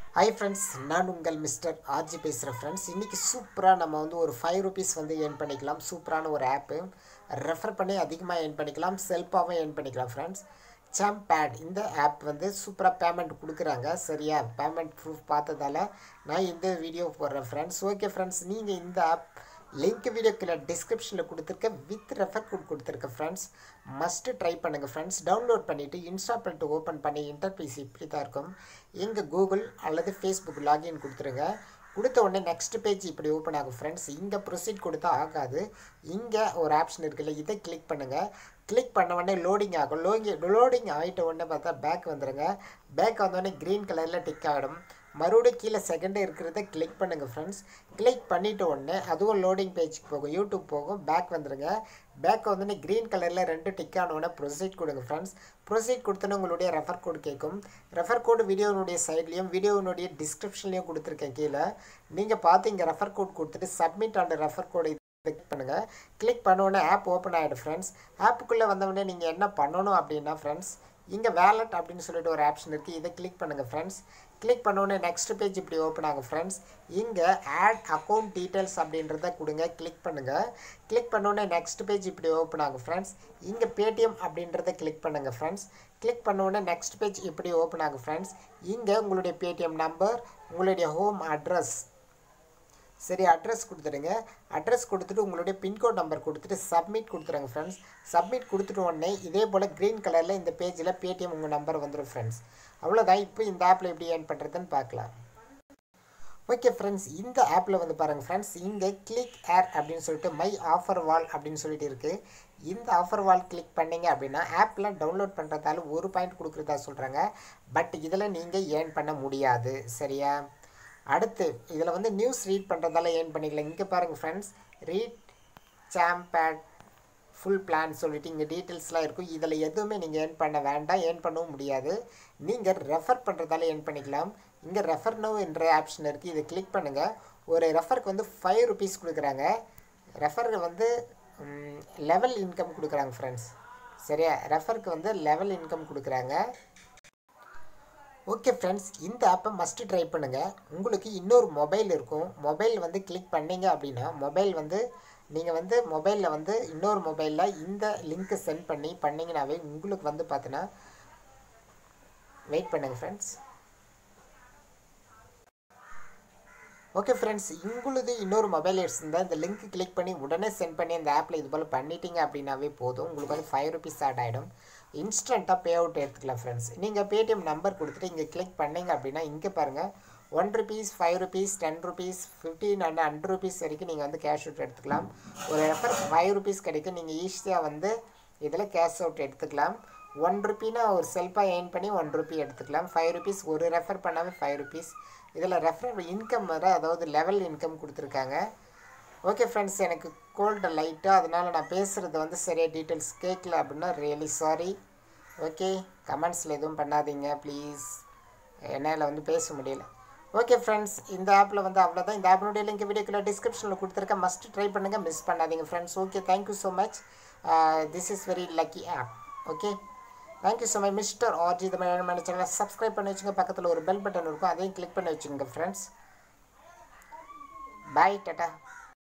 hi friends நான் உங்கள் mister RJ பேசுகிறேன் ஃப்ரெண்ட்ஸ் இன்றைக்கி சூப்பராக நம்ம வந்து ஒரு ஃபைவ் ருபீஸ் வந்து ஏர்ன் பண்ணிக்கலாம் சூப்பரான ஒரு ஆப்பு ரெஃபர் பண்ணி அதிகமாக ஏர்ன் பண்ணிக்கலாம் செல்ஃபாகவும் ஏர்ன் பண்ணிக்கலாம் ஃப்ரெண்ட்ஸ் பேட் இந்த ஆப் வந்து சூப்பராக பேமெண்ட் கொடுக்குறாங்க சரியா பேமெண்ட் ப்ரூஃப் பார்த்ததால நான் இந்த வீடியோ போடுறேன் ஃப்ரெண்ட்ஸ் ஓகே ஃப்ரெண்ட்ஸ் நீங்கள் இந்த ஆப் லிங்க் வீடியோ கீழே டிஸ்கிரிப்ஷனில் கொடுத்துருக்கேன் வித் ரெஃபர் கோட் கொடுத்துருக்கேன் ஃப்ரெண்ட்ஸ் மஸ்ட்டு ட்ரை பண்ணுங்கள் ஃப்ரெண்ட்ஸ் டவுன்லோட் பண்ணிவிட்டு இன்ஸ்டால் பண்ணிட்டு ஓப்பன் பண்ணி இன்டர்பீஸ் இப்படி தான் இருக்கும் எங்கள் கூகுள் அல்லது ஃபேஸ்புக் லாகின் கொடுத்துருங்க கொடுத்த உடனே நெக்ஸ்ட் பேஜ் இப்படி ஓப்பன் ஆகும் ஃப்ரெண்ட்ஸ் இங்கே ப்ரொசீட் கொடுத்தா ஆகாது இங்கே ஒரு ஆப்ஷன் இருக்குல்ல இதை கிளிக் பண்ணுங்கள் கிளிக் பண்ண உடனே லோடிங் ஆகும் லோங்கி லோடிங் ஆகிட்ட உடனே பார்த்தா பேக் வந்துடுங்க பேக் வந்தோடனே க்ரீன் கலரில் டிக் ஆகிடும் மறுபடியும் கீழே செகண்டு இருக்கிறத கிளிக் பண்ணுங்கள் ஃப்ரெண்ட்ஸ் கிளிக் பண்ணிட்ட உடனே அதுவும் லோடிங் பேஜுக்கு போகும் யூடியூப் போகும் பேக் வந்துடுங்க பேக் வந்தோடனே க்ரீன் கலரில் ரெண்டு டிக் ஆனவுடனே ப்ரொசீட் கொடுங்க ஃப்ரெண்ட்ஸ் ப்ரொசீட் கொடுத்தோன்னே உங்களுடைய ரெஃபர் கோடு கேட்கும் ரெஃபர் கோடு வீடியோனுடைய சைட்லேயும் வீடியோனுடைய டிஸ்கிரிப்ஷன்லேயும் கொடுத்துருக்கேன் கீழே நீங்கள் பார்த்து இங்கே ரெஃபர் கோட் கொடுத்துட்டு சப்மிட் அந்த ரெஃபர் கோடு கிளிக் பண்ணுங்கள் கிளிக் பண்ணோடனே ஆப் ஓப்பன் ஆகிடும் ஃப்ரெண்ட்ஸ் ஆப்புக்குள்ளே வந்தவுடனே நீங்கள் என்ன பண்ணணும் அப்படின்னா ஃப்ரெண்ட்ஸ் இங்கே வேலட் அப்படின்னு சொல்லிட்டு ஒரு ஆப்ஷன் இருக்குது இதை கிளிக் பண்ணுங்கள் ஃப்ரெண்ட்ஸ் கிளிக் பண்ணோடனே நெக்ஸ்ட் பேஜ் இப்படி ஓப்பன் ஆகும் ஃப்ரெண்ட்ஸ் இங்கே ஆட் அக்கௌண்ட் டீட்டெயில்ஸ் அப்படின்றத கொடுங்க கிளிக் பண்ணுங்கள் கிளிக் பண்ணோடனே நெக்ஸ்ட் பேஜ் இப்படி ஓப்பன் ஆகும் ஃப்ரெண்ட்ஸ் இங்கே பேடிஎம் அப்படின்றத கிளிக் பண்ணுங்கள் ஃப்ரெண்ட்ஸ் கிளிக் பண்ணோடனே நெக்ஸ்ட் பேஜ் இப்படி ஓப்பன் ஆகும் ஃப்ரெண்ட்ஸ் இங்கே உங்களுடைய பேடிஎம் நம்பர் உங்களுடைய ஹோம் அட்ரஸ் சரி அட்ரஸ் கொடுத்துடுங்க அட்ரஸ் கொடுத்துட்டு உங்களுடைய பின்கோட் நம்பர் கொடுத்துட்டு சப்மிட் கொடுத்துருங்க ஃப்ரெண்ட்ஸ் சப்மிட் கொடுத்துட்டு உடனே இதே போல் க்ரீன் கலரில் இந்த பேஜில் பேடிஎம் உங்கள் நம்பர் வந்துடும் ஃப்ரெண்ட்ஸ் அவ்வளோதான் இப்போ இந்த ஆப்பில் எப்படி ஏர்ன் பண்ணுறதுன்னு பார்க்கலாம் ஓகே ஃப்ரெண்ட்ஸ் இந்த ஆப்பில் வந்து பாருங்கள் ஃப்ரெண்ட்ஸ் இங்கே கிளிக் ஏர் அப்படின்னு சொல்லிட்டு மை ஆஃபர் வால் அப்படின்னு சொல்லிட்டு இருக்குது இந்த ஆஃபர் வால் கிளிக் பண்ணிங்க அப்படின்னா ஆப்பில் டவுன்லோட் பண்ணுறதால ஒரு பாயிண்ட் கொடுக்குறதா சொல்கிறாங்க பட் இதில் நீங்கள் ஏர்ன் பண்ண முடியாது சரியா அடுத்து இதில் வந்து நியூஸ் ரீட் பண்ணுறதால ஏர்ன் பண்ணிக்கலாம் இங்கே பாருங்கள் ஃப்ரெண்ட்ஸ் ரீட் சாம்பேட் ஃபுல் பிளான் சொல்லிட்டு இங்கே டீட்டெயில்ஸ்லாம் இருக்கும் இதில் எதுவுமே நீங்கள் ஏர்ன் பண்ண வேண்டாம் ஏர்ன் பண்ணவும் முடியாது நீங்கள் ரெஃபர் பண்ணுறதால ஏர்ன் பண்ணிக்கலாம் இங்கே ரெஃபர் நோ என்ற ஆப்ஷன் இருக்குது இதை கிளிக் பண்ணுங்கள் ஒரு ரெஃபருக்கு வந்து ஃபைவ் ருபீஸ் கொடுக்குறாங்க ரெஃபருக்கு வந்து லெவல் இன்கம் கொடுக்குறாங்க ஃப்ரெண்ட்ஸ் சரியா ரெஃபருக்கு வந்து லெவல் இன்கம் கொடுக்குறாங்க ஓகே ஃப்ரெண்ட்ஸ் இந்த ஆப்பை மஸ்ட்டு ட்ரை பண்ணுங்கள் உங்களுக்கு இன்னொரு மொபைல் இருக்கும் மொபைல் வந்து கிளிக் பண்ணீங்க அப்படின்னா மொபைல் வந்து நீங்கள் வந்து மொபைலில் வந்து இன்னொரு மொபைலில் இந்த லிங்க்கை சென்ட் பண்ணி பண்ணிங்கனாவே உங்களுக்கு வந்து பார்த்தீங்கன்னா வெயிட் பண்ணுங்கள் ஃப்ரெண்ட்ஸ் ஓகே ஃப்ரெண்ட்ஸ் உங்களுது இன்னொரு மொபைல் இருந்தால் இந்த லிங்க் கிளிக் பண்ணி உடனே சென்ட் பண்ணி அந்த ஆப்பில் இது போல் பண்ணிட்டீங்க அப்படின்னாவே போதும் உங்களுக்கு வந்து ஃபைவ் ருபீஸ் ஆட் ஆகிடும் இன்ஸ்டண்ட்டாக பே அவுட் எடுத்துக்கலாம் ஃப்ரெண்ட்ஸ் நீங்கள் பேடிஎம் நம்பர் கொடுத்துட்டு இங்கே கிளிக் பண்ணிங்க அப்படின்னா இங்கே பாருங்கள் one rupees five rupees ten rupees fifteen and hundred rupees வரைக்கும் நீங்கள் வந்து கேஷ் அவுட் எடுத்துக்கலாம் ஒரு ரெஃபர் ஃபைவ் ருபீஸ் கிடைக்கும் நீங்கள் ஈஸியாக வந்து இதில் கேஷ் அவுட் எடுத்துக்கலாம் ஒன் ருப்பினா ஒரு செல்ஃபாக ஏர்ன் பண்ணி ஒன் ருபி எடுத்துக்கலாம் ஃபைவ் ருபீஸ் ஒரு ரெஃபர் பண்ணாமல் ஃபைவ் ருபீஸ் இதில் ரெஃபர் இன்கம் வர அதாவது லெவல் இன்கம் கொடுத்துருக்காங்க ஓகே ஃப்ரெண்ட்ஸ் எனக்கு கோல்டு லைட்டாக அதனால் நான் பேசுகிறது வந்து சரியாக டீட்டெயில்ஸ் கேட்கல அப்படின்னா ரியலி சாரி ஓகே கமெண்ட்ஸில் எதுவும் பண்ணாதீங்க ப்ளீஸ் என்னால் வந்து பேச முடியல ஓகே ஃப்ரெண்ட்ஸ் இந்த ஆப்பில் வந்து அவ்வளோதான் இந்த ஆப்பினுடைய லிங்க் வீடியோக்குள்ள டிஸ்கிரிப்ஷனில் கொடுத்துருக்கேன் மஸ்ட் ட்ரை பண்ணுங்கள் மிஸ் பண்ணாதீங்க friends okay thank you so much this is very lucky app okay thank you so much mister RG இந்த மாதிரி சேனலை சப்ஸ்கிரைப் பண்ணி வச்சுங்க பக்கத்தில் ஒரு பெல் பட்டன் இருக்கும் அதையும் கிளிக் பண்ணி வச்சுங்க ஃப்ரெண்ட்ஸ் பாய் டாட்டா